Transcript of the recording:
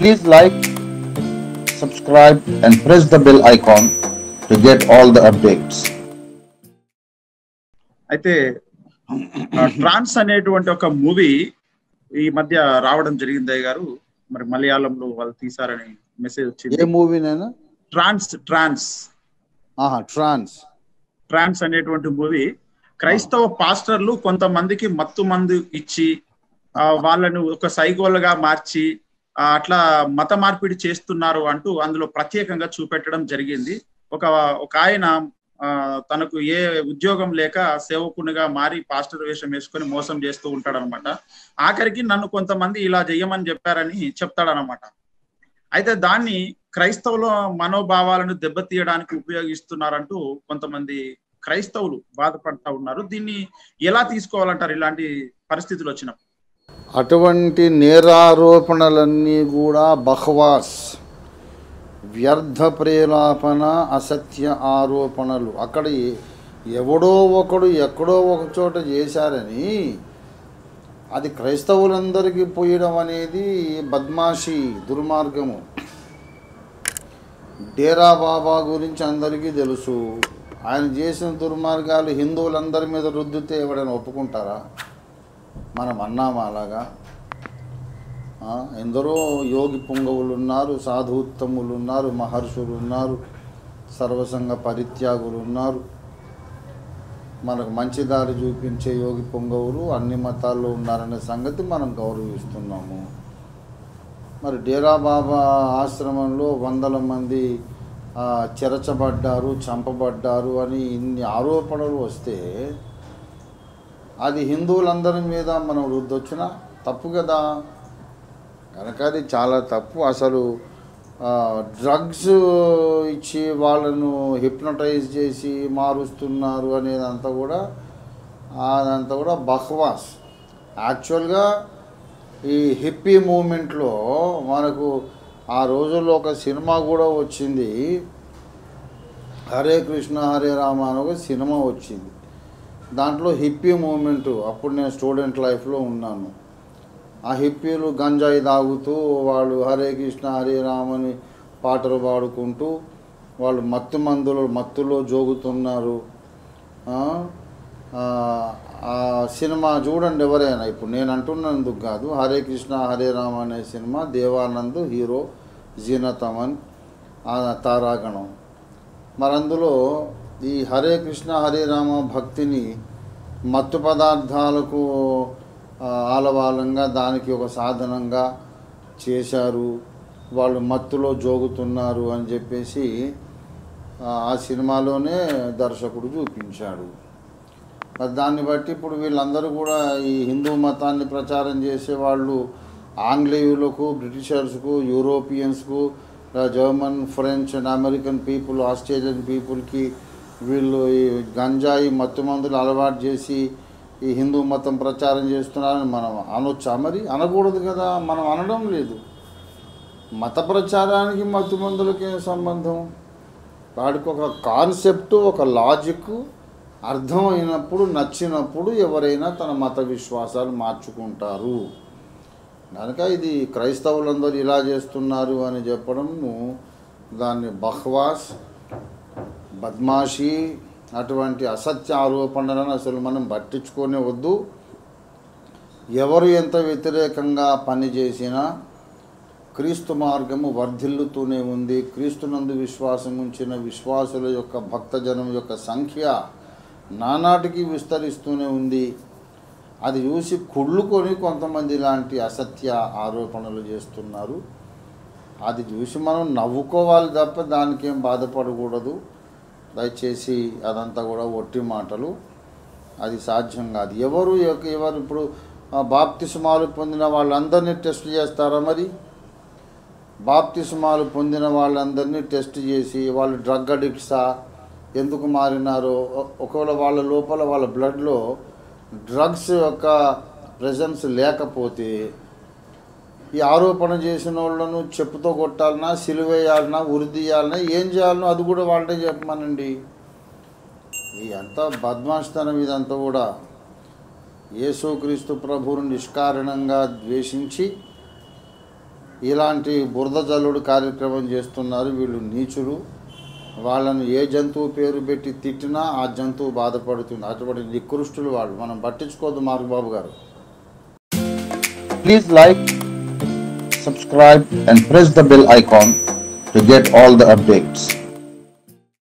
Please like, subscribe, and press the bell icon to get all the updates. అయితే ఆ, ట్రాన్స్ అనేటువంటి ఒక movie ఈ మధ్య రావడం జరిగింది అయ్య గారు మరి మలయాళంలో వాళ్ళు తీసారని మెసేజ్ ఏ వచ్చింది మూవీనైనా ట్రాన్స్ ట్రాన్స్ ఆహా ట్రాన్స్ ట్రాన్స్ అనేటువంటి మూవీ క్రైస్తవ పాస్టర్లు కొంతమందికి మత్తు మందు ఇచ్చి ఆ, వాళ్ళను ఒక సైకోలుగా మార్చి ఆ, అట్లా మత మార్పిడి చేస్తున్నారు అంటూ అందులో ప్రత్యేకంగా చూపెట్టడం జరిగింది ఒక ఒక ఆయన ఆ, తనకు ఏ ఉద్యోగం లేక సేవకునిగా మారి పాస్టర్ వేషం వేసుకొని మోసం చేస్తూ ఉంటాడనమాట ఆఖరికి నన్ను కొంతమంది ఇలా చెయ్యమని చెప్పారని చెప్తాడనమాట అయితే దాన్ని క్రైస్తవుల మనోభావాలను దెబ్బతీయడానికి ఉపయోగిస్తున్నారంటూ కొంతమంది క్రైస్తవులు బాధపడతా ఉన్నారు దీన్ని ఎలా తీసుకోవాలంటారు ఇలాంటి పరిస్థితులు వచ్చినప్పుడు అటువంటి నేరారోపణలన్నీ కూడా బహ్వాస్ వ్యర్థ ప్రేలాపన అసత్య ఆరోపణలు అక్కడ ఎ- ఎవడో ఒకడు ఎక్కడో ఒక చోట చేశారని అది క్రైస్తవులందరికీ పోయడం అనేది బద్మాషి దుర్మార్గము డేరా బాబా గురించి అందరికీ తెలుసు ఆయన చేసిన దుర్మార్గాలు హిందువులందరి మీద రుద్దితే ఎవడైనా ఒప్పుకుంటారా మనం అన్నామా అలాగా ఆ, ఎందరో యోగి పుంగవులు ఉన్నారు సాధుత్తములు ఉన్నారు మహర్షులు ఉన్నారు సర్వసంగ పరిత్యాగులు ఉన్నారు మనకు మంచి దారి చూపించే యోగి పొంగవులు అన్ని మతాల్లో ఉన్నారనే సంగతి మనం గౌరవిస్తున్నాము మరి డేరా బాబా ఆశ్రమంలో వందల మంది ఆ, చెరచబడ్డారు చంపబడ్డారు అని ఇన్ని ఆరోపణలు వస్తే అది హిందువులందరి మీద మనం రుద్దొచ్చిన తప్పు కదా కనుక అది చాలా తప్పు అసలు డ్రగ్స్ ఇచ్చి వాళ్ళను హిప్నటైజ్ చేసి మారుస్తున్నారు అనేదంతా కూడా అదంతా కూడా బహ్వాస్ యాక్చువల్గా ఈ హిప్పీ మూమెంట్లో మనకు ఆ రోజుల్లో ఒక సినిమా కూడా వచ్చింది హరే కృష్ణ హరే రామ అని ఒక సినిమా వచ్చింది దాంట్లో హిప్పీ మూమెంట్ అప్పుడు నేను స్టూడెంట్ లైఫ్లో ఉన్నాను ఆ హిప్పీలు గంజాయి తాగుతూ వాళ్ళు హరే కృష్ణ హరే రామ్ అని పాటలు పాడుకుంటూ వాళ్ళు మత్తు మందులు మత్తులో జోగుతున్నారు ఆ, ఆ, ఆ సినిమా చూడండి ఎవరైనా ఇప్పుడు నేను అంటున్నందుకు కాదు హరే కృష్ణ హరే రామ్ అనే సినిమా దేవానంద్ హీరో జీనతమన్ ఆ తారాగణం మరి అందులో ఈ హరే కృష్ణ హరే రామ భక్తిని మత్తు పదార్థాలకు ఆ, ఆలవాలంగా దానికి ఒక సాధనంగా చేశారు వాళ్ళు మత్తులో జోగుతున్నారు అని చెప్పేసి ఆ, ఆ సినిమాలోనే దర్శకుడు చూపించాడు మరి దాన్ని బట్టి ఇప్పుడు వీళ్ళందరూ కూడా ఈ హిందూ మతాన్ని ప్రచారం చేసే వాళ్ళు ఆంగ్లేయులకు బ్రిటిషర్స్కు యూరోపియన్స్కు ఆ, German French and American people Australian పీపుల్కి వీళ్ళు ఈ గంజాయి మత్తు మందులు అలవాటు చేసి ఈ హిందూ మతం ప్రచారం చేస్తున్నారని మనం అనొచ్చా మరి అనకూడదు కదా మనం అనడం లేదు మత ప్రచారానికి మత్తు మందులకి ఏం సంబంధం వాడికి ఒక కాన్సెప్ట్ ఒక లాజిక్ అర్థమైనప్పుడు నచ్చినప్పుడు ఎవరైనా తన మత విశ్వాసాలు మార్చుకుంటారు కనుక ఇది క్రైస్తవులందరూ ఇలా చేస్తున్నారు అని చెప్పడము దాన్ని బహ్వాస్ బద్మాషి అటువంటి అసత్య ఆరోపణలను అసలు మనం పట్టించుకోనే వద్దు ఎవరు ఎంత వ్యతిరేకంగా పనిచేసినా క్రీస్తు మార్గము వర్ధిల్లుతూనే ఉంది క్రీస్తునందు విశ్వాసం ఉంచిన విశ్వాసుల యొక్క భక్తజనం యొక్క సంఖ్య నానాటికి విస్తరిస్తూనే ఉంది అది చూసి కుళ్ళుకొని కొంతమంది ఇలాంటి అసత్య ఆరోపణలు చేస్తున్నారు అది చూసి మనం నవ్వుకోవాలి తప్ప దానికి ఏం బాధపడకూడదు దయచేసి అదంతా కూడా ఒట్టి మాటలు అది సాధ్యం కాదు ఎవరు ఎక- ఎవరు ఇప్పుడు ఆ, బాప్తిస్మాలు పొందిన వాళ్ళందరినీ టెస్ట్ చేస్తారా మరి బాప్తిస్మాలు పొందిన వాళ్ళందరినీ టెస్ట్ చేసి వాళ్ళు డ్రగ్ అడిక్ట్సా ఎందుకు మారినారో ఒ- ఒకవేళ వాళ్ళ లోపల వాళ్ళ బ్లడ్లో డ్రగ్స్ యొక్క ప్రెజెన్స్ లేకపోతే ఈ ఆరోపణ చేసిన వాళ్ళను చెప్పుతో కొట్టాలన్నా సిలువేయాలన్నా ఉరిదీయాలన్నా ఏం చేయాలనో అది కూడా వాళ్ళే చెప్పమనండి ఈ అంతా బద్మాస్తనం ఇదంతా కూడా యేసుక్రీస్తు ప్రభువును నిష్కారణంగా ద్వేషించి ఇలాంటి బురద జల్లుడు కార్యక్రమం చేస్తున్నారు వీళ్ళు నీచులు వాళ్ళను ఏ జంతువు పేరు పెట్టి తిట్టినా ఆ జంతువు బాధపడుతుంది అటువంటి నికృష్టులు వాళ్ళు మనం పట్టించుకోవద్దు మార్గబాబు గారు Please like, subscribe and press the bell icon to get all the updates.